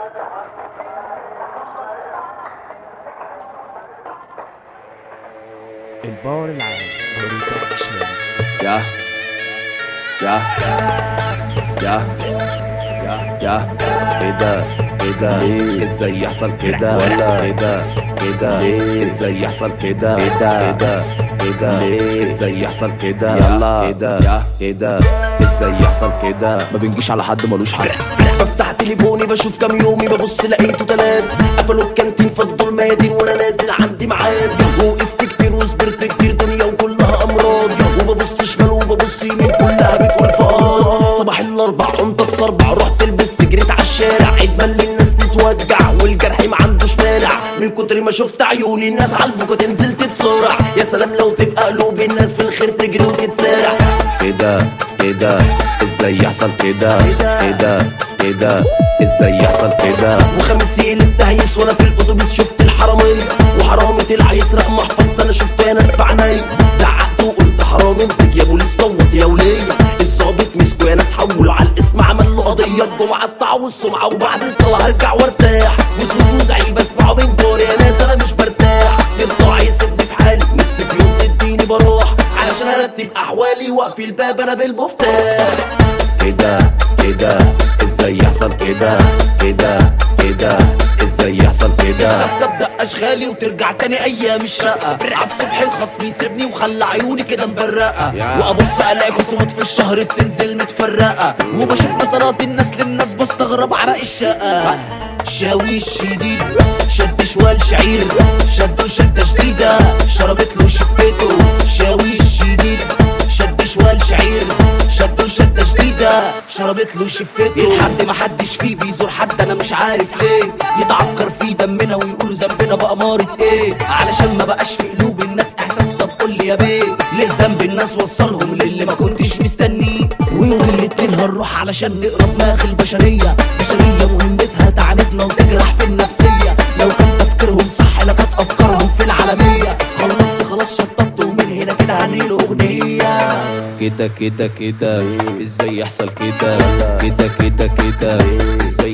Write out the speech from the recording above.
الباور العالي برودكشن يا يا يا يا يا ايه ده ايه ده ازاي يحصل كده ايه ده ايه ده ازاي يحصل كده ايه ده ايه ده ايه ده ازاي يحصل كده يلا ايه ده ايه ده ازاي يحصل كده ما بنجيش على حد ملوش حق بفتح تليفوني بشوف كام يومي ببص لقيته تلات قفلوا الكانتين فضوا الميادين وانا نازل عندي ميعاد وقفت كتير وصبرت كتير دنيا وكلها امراض وببص شمال وببص يمين كلها بتقول فقط صباح الاربع قمت اتصربع رحت لبست جريت على الشارع عيد ملي الناس تتوجع والجرح ما عندوش مانع من كتر ما شفت عيوني الناس عالبكا تنزل تتصارع يا سلام لو تبقى قلوب الناس في الخير تجري وتتسارع ايه ده ايه ده ازاي يحصل كده ايه ده ايه ده ازاي يحصل كده وخميس يقلب تهيس وانا في الاتوبيس شفت الحرامية وحرامي طلع يسرق محفظتي انا شفته يا ناس بعيني زعقت وقلت حرامي امسك يا بوليس صوت يا ولية الظابط مسكه يا ناس حولوا على الاسم عمل له قضية الجمعة قطعوا السمعة وبعد الصلاة هرجع وارتاح وصوت وزعيق بسمعه من دور يا ناس انا مش برتاح يصدع يسيبني في حالي نفسي في يوم تديني بروح علشان ارتب احوالي واقفل الباب انا بالمفتاح ايه ده ايه ده ازاي يحصل كده ايه ده ايه ده ازاي يحصل كده تبدا اشغالي وترجع تاني ايام الشقه عالصبح الخصم يسيبني وخلى عيوني كده مبرقه وابص الاقي خصومات في الشهر بتنزل متفرقه وبشوف نظرات الناس للناس بستغرب عرق الشقه شاوي الشديد شد شوال شعير شد شدة شديدة شربت له شفته شاوي الشديد شد شوال شعير شد شدة جديدة شربت له شفته لحد ما حدش فيه بيزور حد انا مش عارف ليه يتعكر في دمنا ويقولوا ذنبنا بأمارة ايه علشان ما بقاش في قلوب الناس احساس طب قول لي يا بيه ليه ذنب الناس وصلهم للي ما كنتش مستنيه ويوم الاتنين هنروح علشان نقرا دماغ البشرية بشرية مهمتها تعاندنا وتجرح في النفسية لو كان تفكيرهم صح لكانت افكارهم في العالمية خلصت خلاص شطبت ومن هنا كده هنيله اغنية كده كده كده ازاي يحصل كده كده كده كده ازاي